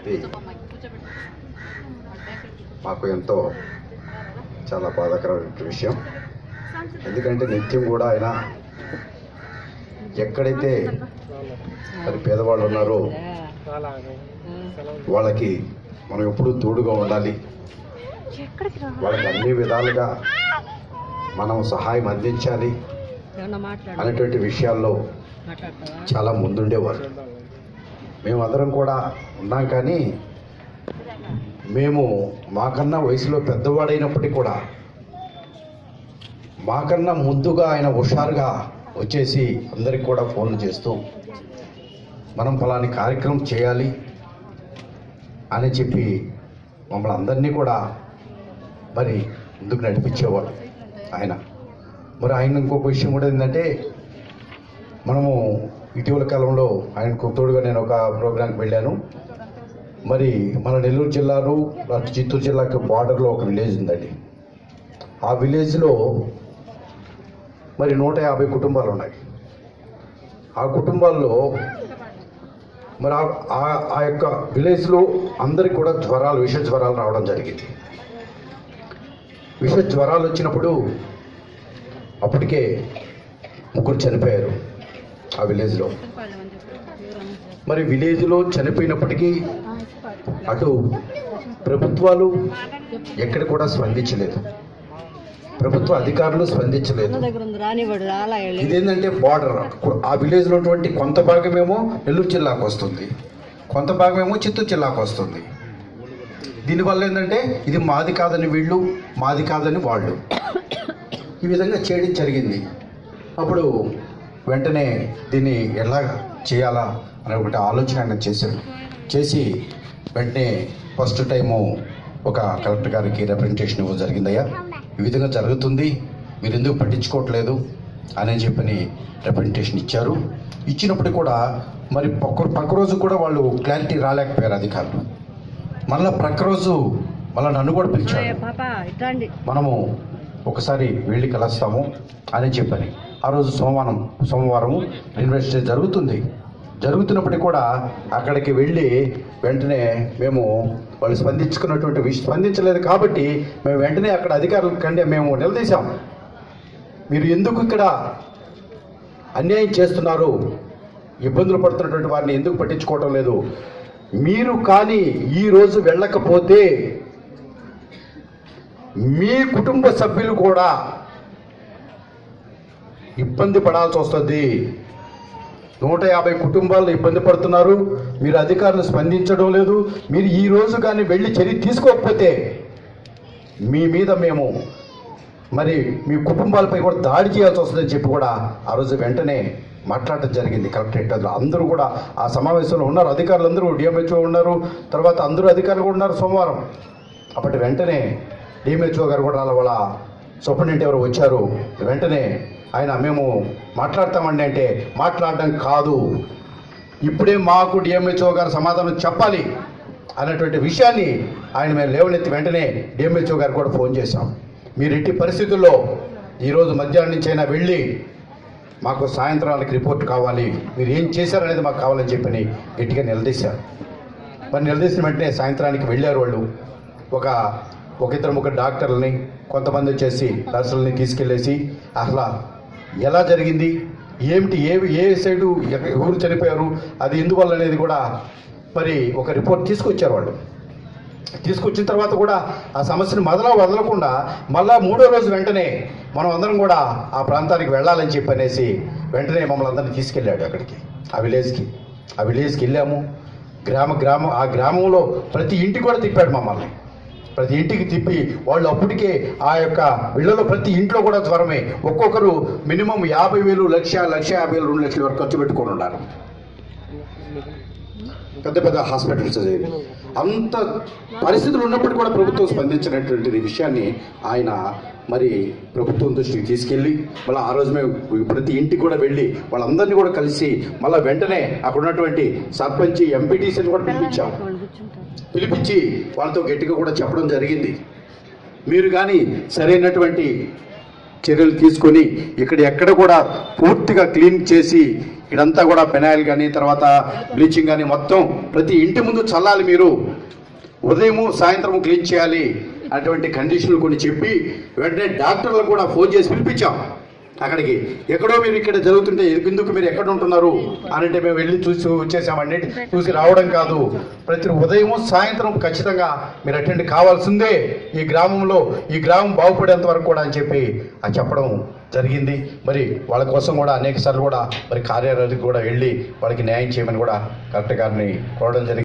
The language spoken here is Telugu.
ఇది మాకు ఎంతో చాలా బాధాకరమైన విషయం ఎందుకంటే నిత్యం కూడా ఆయన ఎక్కడైతే మరి పేదవాళ్ళు ఉన్నారో వాళ్ళకి మనం ఎప్పుడూ తోడుగా ఉండాలి వాళ్ళకి అన్ని విధాలుగా మనం సహాయం అందించాలి ఏమన్నా మాట్లాడు అనేటువంటి విషయాల్లో మాట్లాడతావా చాలా ముందుండేవారు మేమందరం కూడా ఉన్నాం కానీ మేము మాకన్నా వయసులో పెద్దవాడైనప్పటికీ కూడా మాకన్నా ముందుగా ఆయన హుషారుగా వచ్చేసి అందరికి కూడా ఫోన్లు చేస్తూ మనం ఫలాని కార్యక్రమం చేయాలి అని చెప్పి మమ్మల్ని అందరినీ కూడా మరి ముందుకు నడిపించేవాడు ఆయన మరి ఆయన ఇంకొక విషయం కూడా ఏంటంటే మనము ఇటీవల కాలంలో ఆయనకు తోడుగా నేను ఒక ప్రోగ్రాంకి వెళ్ళాను మరి మన నెల్లూరు జిల్లాలో అటు చిత్తూరు జిల్లాకి బార్డర్లో ఒక విలేజ్ ఉందండి ఆ విలేజ్లో మరి నూట యాభై కుటుంబాలు ఉన్నాయి ఆ కుటుంబాల్లో మరి ఆ- ఆ- ఆ యొక్క విలేజ్లో అందరికి కూడా జ్వరాలు విష జ్వరాలు రావడం జరిగింది విష జ్వరాలు వచ్చినప్పుడు అప్పటికే ముగ్గురు చనిపోయారు ఆ విలేజ్లో మరి విలేజ్లో చనిపోయినప్పటికీ అటు ప్రభుత్వాలు ఎక్కడ కూడా స్పందించలేదు ప్రభుత్వ అధికారులు స్పందించలేదు అన్న దగ్గర ఉంది రానివాడు రాలా వెళ్ళి ఇదేంటంటే బార్డర్ ఆ విలేజ్లో ఉన్నటువంటి కొంత భాగమేమో నెల్లూరు జిల్లాకు వస్తుంది కొంత భాగమేమో చిత్తూరు జిల్లాకు వస్తుంది దీనివల్ల ఏంటంటే ఇది మాది కాదని వీళ్ళు మాది కాదని వాళ్ళు ఈ విధంగా చేయడం జరిగింది అప్పుడు వెంటనే దీన్ని ఎలా చేయాలా అనే ఒకటి ఆలోచన ఆయన చేశాడు చేసి వెంటనే ఫస్ట్ టైము ఒక కలెక్టర్ గారికి రిప్రజెంటేషన్ ఇవ్వడం జరిగిందయ్యా ఈ విధంగా జరుగుతుంది మీరు ఎందుకు పట్టించుకోవట్లేదు అని చెప్పని రిప్రజెంటేషన్ ఇచ్చారు ఇచ్చినప్పుడు కూడా మరి పక్క పక్క రోజు కూడా వాళ్ళు క్లారిటీ రాలేకపోయారు అధికారులు మళ్ళీ ప్రక్క రోజు మళ్ళీ నన్ను కూడా పిలిచారు పాప ఇట్లాండి మనము ఒకసారి వెళ్ళి కలుస్తాము అని చెప్పని ఆ రోజు సోమవారం సోమవారము ఇన్వెస్ట్ జరుగుతుంది జరుగుతున్నప్పటికీ కూడా అక్కడికి వెళ్ళి వెంటనే మేము వాళ్ళు స్పందించుకున్నటువంటి విష స్పందించలేదు కాబట్టి మేము వెంటనే అక్కడ అధికారుల కంటే మేము నిలదీశాం మీరు ఎందుకు ఇక్కడ అన్యాయం చేస్తున్నారు ఇబ్బందులు పడుతున్నటువంటి వారిని ఎందుకు పట్టించుకోవడం లేదు మీరు కానీ ఈ రోజు వెళ్ళకపోతే మీ కుటుంబ సభ్యులు కూడా ఇబ్బంది పడాల్సి వస్తుంది నూట యాభై కుటుంబాలు ఇబ్బంది పడుతున్నారు మీరు అధికారులు స్పందించడం లేదు మీరు ఈ రోజు కానీ వెళ్ళి చర్య తీసుకోకపోతే మీ మీద మేము మరి మీ కుటుంబాలపై కూడా దాడి చేయాల్సి వస్తుందని చెప్పి కూడా ఆ రోజు వెంటనే మాట్లాడటం జరిగింది కలెక్టరేట్ లో. అందరూ కూడా ఆ సమావేశంలో ఉన్నారు అధికారులు అందరూ డిఎంహెచ్ఓ ఉన్నారు తర్వాత అందరూ అధికారులు కూడా ఉన్నారు సోమవారం అప్పటి వెంటనే డిఎంహెచ్ఓ గారు కూడా వాళ్ళ వాళ్ళ సూపరింటెండెంట్ ఎవరు వచ్చారు వెంటనే ఆయన మేము మాట్లాడతామండి అంటే మాట్లాడడం కాదు ఇప్పుడే మాకు డిఎంహెచ్ఓ గారు సమాధానం చెప్పాలి అన్నటువంటి విషయాన్ని ఆయన మేము లేవనెత్తి వెంటనే డిఎంహెచ్ఓ గారు కూడా ఫోన్ చేశాం మీరు ఎట్టి పరిస్థితుల్లో ఈరోజు మధ్యాహ్నం నుంచి అయినా వెళ్ళి మాకు సాయంత్రానికి రిపోర్ట్ కావాలి మీరు ఏం చేశారనేది మాకు కావాలని చెప్పని గట్టిగా నిలదీశారు మరి నిలదీసిన వెంటనే సాయంత్రానికి వెళ్ళారు వాళ్ళు ఒక ఒక ఇద్దరు ముగ్గురు డాక్టర్లని కొంతమంది వచ్చేసి నర్సులని తీసుకెళ్ళేసి అసలు ఎలా జరిగింది ఏమిటి ఏ ఏ సైడు ఎక్క- ఎవరు చనిపోయారు అది ఎందువల్ల అనేది కూడా మరి ఒక రిపోర్ట్ తీసుకొచ్చారు వాళ్ళు తీసుకొచ్చిన తర్వాత కూడా ఆ సమస్యను మొదల వదలకుండా మళ్ళా మూడో రోజు వెంటనే మనం అందరం కూడా ఆ ప్రాంతానికి వెళ్ళాలని చెప్పి అనేసి వెంటనే మమ్మల్ని అందరినీ తీసుకెళ్ళాడు అక్కడికి ఆ విలేజ్కి ఆ విలేజ్కి వెళ్ళాము గ్రామ గ్రామం ఆ గ్రామంలో ప్రతి ఇంటికి కూడా తిప్పాడు మమ్మల్ని ప్రతి ఇంటికి తిప్పి వాళ్ళు అప్పటికే ఆ యొక్క ఇళ్లలో ప్రతి ఇంట్లో కూడా జ్వరమే ఒక్కొక్కరు మినిమం యాభై వేలు లక్ష లక్ష యాభై వేలు రెండు లక్షల వరకు ఖర్చు పెట్టుకొని ఉన్నారు పెద్ద పెద్ద హాస్పిటల్స్ అది. అంత పరిస్థితులు ఉన్నప్పటికీ కూడా ప్రభుత్వం స్పందించినటువంటి విషయాన్ని ఆయన మరి ప్రభుత్వం దృష్టికి తీసుకెళ్ళి మళ్ళీ ఆ రోజు మేము ప్రతి ఇంటికి కూడా వెళ్ళి వాళ్ళందరినీ కూడా కలిసి మళ్ళీ వెంటనే అక్కడ ఉన్నటువంటి సర్పంచ్ ఎంపీటీసీని కూడా పిలిపించాం వాళ్ళు కూర్చుంటారు పిలిపించి వాళ్ళతో గట్టిగా కూడా చెప్పడం జరిగింది మీరు కానీ సరైనటువంటి చర్యలు తీసుకొని ఇక్కడ ఎక్కడ కూడా పూర్తిగా క్లీన్ చేసి ఇదంతా కూడా పెనాయిల్ కానీ తర్వాత బ్లీచింగ్ కానీ మొత్తం ప్రతి ఇంటి ముందు చల్లాలి మీరు ఉదయము సాయంత్రం క్లీన్ చేయాలి అటువంటి కండిషన్లు కొన్ని చెప్పి వెంటనే డాక్టర్లు కూడా ఫోన్ చేసి పిలిపించాం అక్కడికి ఎక్కడో మీరు ఇక్కడ జరుగుతుంటే ఎందుకు మీరు ఎక్కడ ఉంటున్నారు అని అంటే మేము వెళ్ళి చూసి వచ్చేసామండి చూసి రావడం కాదు ప్రతి ఉదయం సాయంత్రం ఖచ్చితంగా మీరు అటెండ్ కావాల్సిందే ఈ గ్రామంలో ఈ గ్రామం బాగుపడేంత వరకు కూడా అని చెప్పి అది చెప్పడం జరిగింది మరి వాళ్ళ కోసం కూడా అనేక సార్లు కూడా మరి కార్యాలయానికి కూడా వెళ్ళి వాళ్ళకి న్యాయం చేయమని కూడా కలెక్టర్ గారిని కోరడం జరిగింది